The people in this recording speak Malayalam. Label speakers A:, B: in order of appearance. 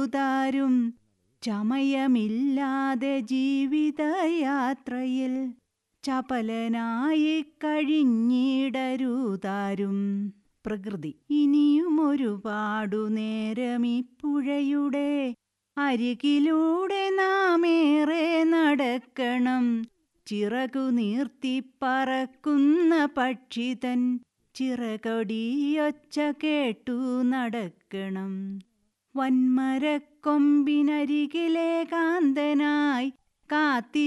A: ചമയമില്ലാതെയുതാരും ചമയമില്ലാതെ ജീവിതയാത്രയിൽ ചപലനായി കഴിഞ്ഞിടരുതാരും പ്രകൃതി ഇനിയും ഒരുപാടു നേരം ഈ പുഴയുടെ അരികിലൂടെ നാമേറെ നടക്കണം ചിറകു നീർത്തി പറക്കുന്ന പക്ഷിതൻ ചിറകൊടിയൊച്ച കേട്ടു നടക്കണം വന്മരക്കൊമ്പിനരികിലെ കാന്തനായി കാത്തി